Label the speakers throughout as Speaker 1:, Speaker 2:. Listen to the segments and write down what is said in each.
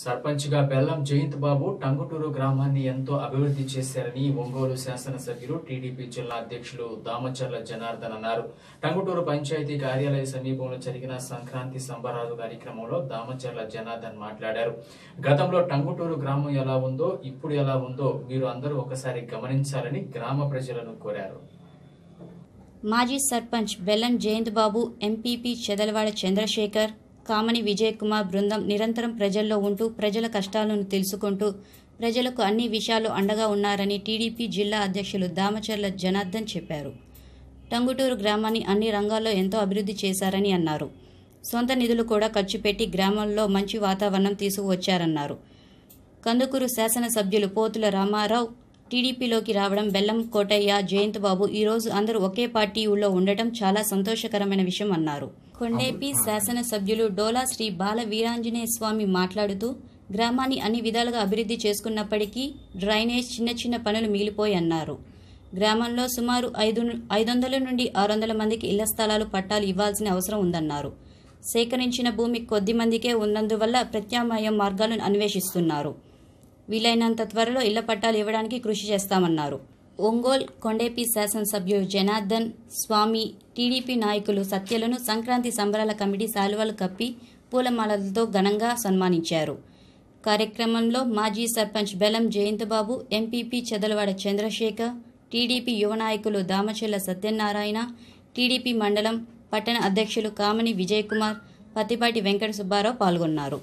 Speaker 1: సర్పంచ్గా బెల్లం జయంత్ బాబు టంగుటూరు గ్రామాన్ని ఎంతో అభివృద్ధి చేశారని ఒంగోలు శాసనసభ్యులు టీడీపీ జిల్లా అధ్యక్షులు దామచర్ల జనార్దన్ అన్నారు టంగుటూరు పంచాయతీ కార్యాలయ సమీపంలో జరిగిన సంక్రాంతి సంబరాలు కార్యక్రమంలో దామచర్ల జనార్దన్ మాట్లాడారు గతంలో టంగుటూరు గ్రామం ఎలా ఉందో ఇప్పుడు ఎలా ఉందో మీరు అందరూ ఒకసారి గమనించాలని గ్రామ ప్రజలను కోరారు
Speaker 2: మాజీ సర్పంచ్ బెల్లం జయంత్ బాబు ఎంపీపీ చెదలవాడ చంద్రశేఖర్ కామని విజయ్ కుమార్ బృందం నిరంతరం ప్రజల్లో ఉంటూ ప్రజల కష్టాలను తెలుసుకుంటూ ప్రజలకు అన్ని విషయాలు అండగా ఉన్నారని టీడీపీ జిల్లా అధ్యక్షులు దామచర్ల జనార్దన్ చెప్పారు టంగుటూరు గ్రామాన్ని అన్ని రంగాల్లో ఎంతో అభివృద్ధి చేశారని అన్నారు సొంత నిధులు కూడా ఖర్చు పెట్టి గ్రామంలో మంచి వాతావరణం తీసుకువచ్చారన్నారు కందుకూరు శాసనసభ్యులు పోతుల రామారావు టీడీపీలోకి రావడం బెల్లం కోటయ్య జయంత్ బాబు ఈరోజు అందరూ ఒకే పార్టీలో ఉండటం చాలా సంతోషకరమైన విషయం అన్నారు కొండేపి శాసనసభ్యులు డోలా శ్రీ బాల వీరాంజనేయ స్వామి మాట్లాడుతూ గ్రామాన్ని అన్ని విధాలుగా అభివృద్ధి చేసుకున్నప్పటికీ డ్రైనేజ్ చిన్న చిన్న పనులు మిగిలిపోయి అన్నారు గ్రామంలో సుమారు ఐదు ఐదు వందల నుండి ఆరు వందల మందికి ఇళ్ల స్థలాలు పట్టాలు ఇవ్వాల్సిన అవసరం ఉందన్నారు సేకరించిన భూమి కొద్ది మందికే ఉన్నందువల్ల ప్రత్యామ్నాయ మార్గాలను అన్వేషిస్తున్నారు వీలైనంత త్వరలో ఇళ్ల పట్టాలు ఇవ్వడానికి కృషి చేస్తామన్నారు ఒంగోల్ కొండేపి శాసనసభ్యులు జనార్దన్ స్వామి టీడీపీ నాయకులు సత్యలను సంక్రాంతి సంబరాల కమిటీ శాలువలు కప్పి పూలమాలలతో ఘనంగా సన్మానించారు కార్యక్రమంలో మాజీ సర్పంచ్ బెలం జయంతబాబు ఎంపీపీ చెదలవాడ చంద్రశేఖర్ టీడీపీ యువ నాయకులు దామచెల్ల సత్యనారాయణ టీడీపీ మండలం పట్టణ అధ్యక్షులు కామని విజయ్ కుమార్ పత్తిపాటి వెంకట సుబ్బారావు పాల్గొన్నారు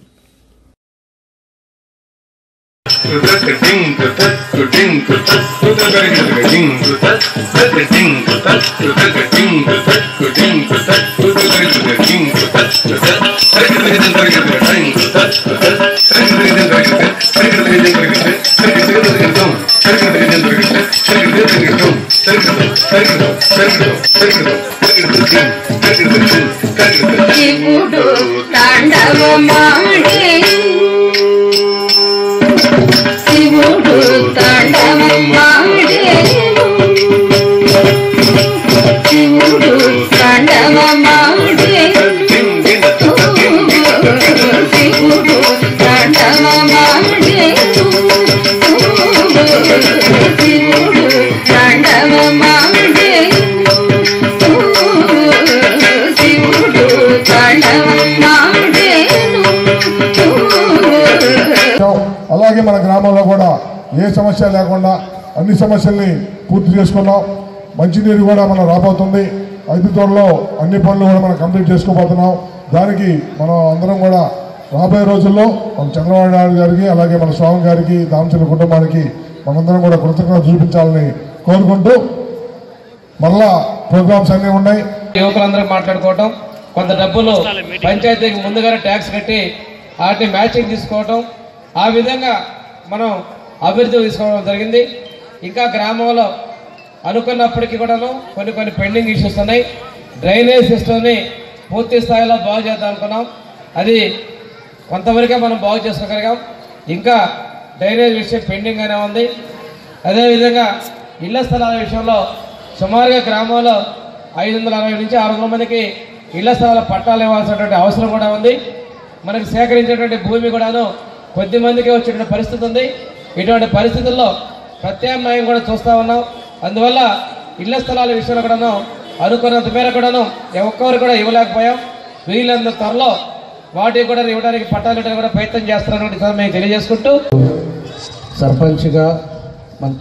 Speaker 3: శివుడు తాండవమాడే శివుడు తాండవమాడే శివుడు తాండవమాడే శివుడు తాండవమాడే శివుడు తాండవమాడే శివుడు తాండవమాడేను
Speaker 4: అలాగే మన గ్రామంలో కూడా ఏ సమస్య లేకుండా అన్ని సమస్యల్ని పూర్తి చేసుకున్నాం మంచినీరు కూడా మనం రాబోతుంది అతి త్వరలో అన్ని పనులు కూడా మనం కంప్లీట్ చేసుకోబోతున్నాం దానికి మనం అందరం కూడా రాబోయే రోజుల్లో మన చంద్రబాబు నాయుడు గారికి అలాగే మన స్వామి గారికి దామచంద్ర కుటుంబానికి మనందరం కూడా కృతజ్ఞత చూపించాలని కోరుకుంటూ మరలా ప్రోగ్రామ్స్ అన్నీ ఉన్నాయి
Speaker 5: యువకులందరూ మాట్లాడుకోవటం కొంత డబ్బులు పంచాయతీకి ముందుగానే ట్యాక్స్ కట్టి వాటిని మ్యాచింగ్ తీసుకోవటం ఆ విధంగా మనం అభివృద్ధి తీసుకోవడం జరిగింది ఇంకా గ్రామంలో అనుకున్నప్పటికీ కూడాను కొన్ని కొన్ని పెండింగ్ ఇష్యూస్ ఉన్నాయి డ్రైనేజ్ సిస్టమ్ని పూర్తి స్థాయిలో బాగు చేద్దాం అనుకున్నాం అది కొంతవరకే మనం బాగు చేసుకోగలిగాం ఇంకా డ్రైనేజ్ విషయం పెండింగ్గానే ఉంది అదేవిధంగా ఇళ్ల స్థలాల విషయంలో సుమారుగా గ్రామంలో ఐదు వందల అరవై నుంచి ఆరు వందల మందికి ఇళ్ల స్థలాల పట్టాలు ఇవ్వాల్సినటువంటి అవసరం కూడా ఉంది మనకి సేకరించేటువంటి భూమి కూడాను కొద్ది మందికి వచ్చేటువంటి పరిస్థితి ఉంది ఇటువంటి పరిస్థితుల్లో ప్రత్యామ్నాయం కూడా చూస్తూ ఉన్నాం అందువల్ల ఇళ్ల స్థలాల విషయంలో కూడాను అనుకున్నంత మేర కూడాను ఒక్కరు కూడా ఇవ్వలేకపోయాం వీళ్ళంత త్వరలో వాటికి కూడా ఇవ్వడానికి పట్టాలు ఇవ్వడానికి కూడా ప్రయత్నం చేస్తున్నటువంటి విషయం మేము తెలియజేసుకుంటూ సర్పంచ్గా మన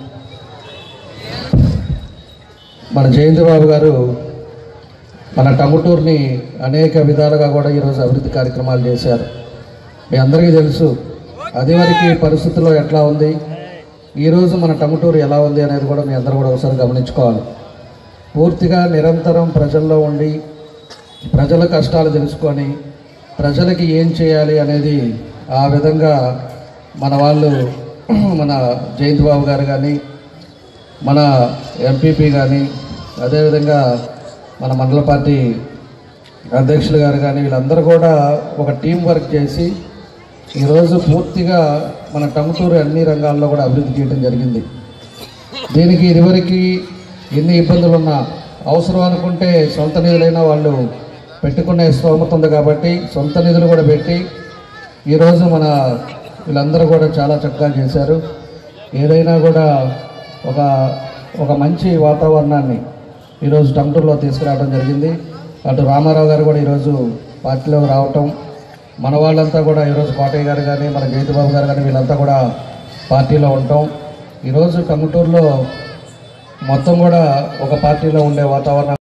Speaker 5: మన జయంతి బాబు గారు మన టంగుటూరుని అనేక విధాలుగా కూడా ఈరోజు అభివృద్ధి కార్యక్రమాలు చేశారు మీ అందరికీ తెలుసు అది వరకు పరిస్థితుల్లో ఎట్లా ఉంది ఈరోజు మన టంగుటూరు ఎలా ఉంది అనేది కూడా మీ అందరూ కూడా ఒకసారి గమనించుకోవాలి పూర్తిగా నిరంతరం ప్రజల్లో ఉండి ప్రజల కష్టాలు తెలుసుకొని ప్రజలకి ఏం చేయాలి అనేది ఆ విధంగా మన వాళ్ళు మన జయంతి బాబు గారు కానీ మన ఎంపీపీ కానీ అదేవిధంగా మన మండల పార్టీ అధ్యక్షులు గారు కానీ వీళ్ళందరూ కూడా ఒక టీం వర్క్ చేసి ఈరోజు పూర్తిగా మన టంగుటూరు అన్ని రంగాల్లో కూడా అభివృద్ధి చేయడం జరిగింది దీనికి ఇదివరకు ఎన్ని ఇబ్బందులు ఉన్నా అవసరం అనుకుంటే సొంత నిధులైనా వాళ్ళు పెట్టుకునే స్తోమత ఉంది కాబట్టి సొంత నిధులు కూడా పెట్టి ఈరోజు మన
Speaker 6: వీళ్ళందరూ కూడా చాలా చక్కగా చేశారు ఏదైనా కూడా ఒక ఒక మంచి వాతావరణాన్ని ఈరోజు టంటూరులో తీసుకురావడం జరిగింది అటు రామారావు గారు కూడా ఈరోజు పార్టీలోకి రావటం మన వాళ్ళంతా కూడా ఈరోజు కోటయ్య గారు కానీ మన జైతిబాబు గారు కానీ వీళ్ళంతా కూడా పార్టీలో ఉంటాం ఈరోజు టంగుటూరులో మొత్తం కూడా ఒక పార్టీలో ఉండే వాతావరణం